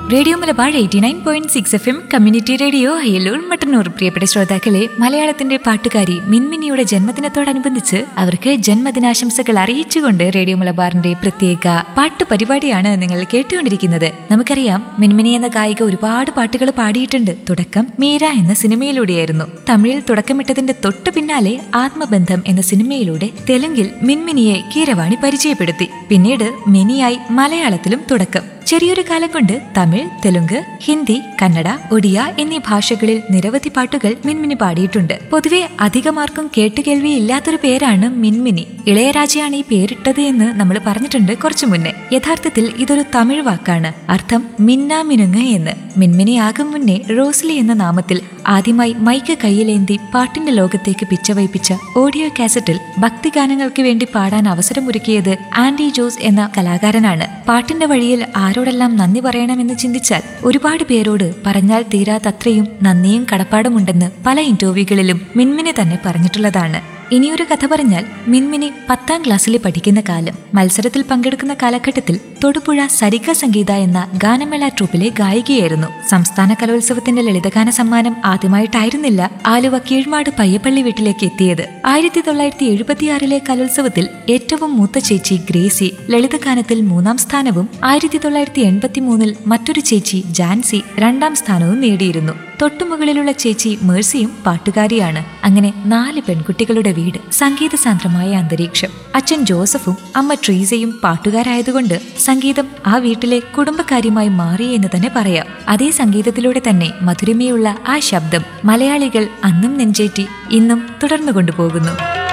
radio Malabar eighty nine point six F M community radio Ayyallur Mattannur പ്രിയപ്പെട്ട ശ്രോതാക്കളെ മലയാളത്തിന്റെ പാട്ടുകാരി മിൻമിനിയുടെ ജന്മദിനത്തോടനുബന്ധിച്ച് അവർക്ക് ജന്മദിനാശംസകൾ അറിയിച്ചുകൊണ്ട് റേഡിയോ മലബാറിന്റെ പ്രത്യേക പാട്ട് പരിപാടിയാണ് നിങ്ങൾ കേട്ടുകൊണ്ടിരിക്കുന്നത് നമുക്കറിയാം മിൻമിനി എന്ന ഗായിക ഒരുപാട് പാട്ടുകൾ പാടിയിട്ടുണ്ട് തുടക്കം മീര എന്ന സിനിമയിലൂടെയായിരുന്നു തമിഴിൽ തുടക്കമിട്ടതിന്റെ തൊട്ടു പിന്നാലെ ആത്മബന്ധം എന്ന സിനിമയിലൂടെ തെലുങ്കിൽ മിൻമിനിയെ കീരവാണി പരിചയപ്പെടുത്തി പിന്നീട് മിനിയായി മലയാളത്തിലും തുടക്കം ചെറിയൊരു കാലം കൊണ്ട് തമിഴ് തെലുങ്ക് ഹിന്ദി കന്നഡ ഒഡിയ എന്നീ ഭാഷകളിൽ നിരവധി പാട്ടുകൾ മിൻമിനി പാടിയിട്ടുണ്ട് പൊതുവെ അധികമാർക്കും കേട്ടുകേൾവിയില്ലാത്തൊരു പേരാണ് മിൻമിനി ഇളയരാജയാണ് ഈ പേരിട്ടത് എന്ന് നമ്മൾ പറഞ്ഞിട്ടുണ്ട് കുറച്ചു മുന്നേ യഥാർത്ഥത്തിൽ ഇതൊരു തമിഴ് വാക്കാണ് അർത്ഥം മിന്ന മിനുങ്ങ് എന്ന് മിൻമിനിയാകും മുന്നേ റോസ്ലി എന്ന നാമത്തിൽ ആദ്യമായി മൈക്ക് കയ്യിലേന്തി പാട്ടിന്റെ ലോകത്തേക്ക് പിച്ചവയ്പ്പിച്ച ഓഡിയോ കാസറ്റിൽ ഭക്തിഗാനങ്ങൾക്ക് വേണ്ടി പാടാൻ അവസരമൊരുക്കിയത് ആൻഡി ജോസ് എന്ന കലാകാരനാണ് പാട്ടിന്റെ വഴിയിൽ ആരോടെല്ലാം നന്ദി പറയണമെന്ന് ചിന്തിച്ചാൽ ഒരുപാട് പേരോട് പറഞ്ഞാൽ തീരാത്തത്രയും നന്ദിയും കടപ്പാടുമുണ്ടെന്ന് പല ഇന്റർവ്യൂകളിലും മിൻമിനി തന്നെ പറഞ്ഞിട്ടുള്ളതാണ് ഇനിയൊരു കഥ പറഞ്ഞാൽ മിൻമിനി പത്താം ക്ലാസ്സിൽ പഠിക്കുന്ന കാലം മത്സരത്തിൽ പങ്കെടുക്കുന്ന കാലഘട്ടത്തിൽ തൊടുപുഴ സരിക സംഗീത എന്ന ഗാനമേള ട്രൂപ്പിലെ ഗായികയായിരുന്നു സംസ്ഥാന കലോത്സവത്തിന്റെ ലളിതഗാന സമ്മാനം ആദ്യമായിട്ടായിരുന്നില്ല ആലുവ കീഴ്മാട് പയ്യപ്പള്ളി വീട്ടിലേക്ക് എത്തിയത് ആയിരത്തി തൊള്ളായിരത്തി എഴുപത്തിയാറിലെ കലോത്സവത്തിൽ ഏറ്റവും മൂത്ത ചേച്ചി ഗ്രേസി ലളിതഗാനത്തിൽ മൂന്നാം സ്ഥാനവും ആയിരത്തി തൊള്ളായിരത്തി എൺപത്തി മൂന്നിൽ മറ്റൊരു ചേച്ചി ജാൻസി രണ്ടാം സ്ഥാനവും നേടിയിരുന്നു തൊട്ടുമുകളിലുള്ള ചേച്ചി മേഴ്സിയും പാട്ടുകാരിയാണ് അങ്ങനെ നാല് പെൺകുട്ടികളുടെ വീട് സംഗീത സാന്ദ്രമായ അന്തരീക്ഷം അച്ഛൻ ജോസഫും അമ്മ ട്രീസയും പാട്ടുകാരായതുകൊണ്ട് സംഗീതം ആ വീട്ടിലെ കുടുംബക്കാര്യമായി മാറി എന്ന് തന്നെ പറയാം അതേ സംഗീതത്തിലൂടെ തന്നെ മധുരമയുള്ള ആ ശബ്ദം മലയാളികൾ അന്നും നെഞ്ചേറ്റി ഇന്നും തുടർന്നു കൊണ്ടുപോകുന്നു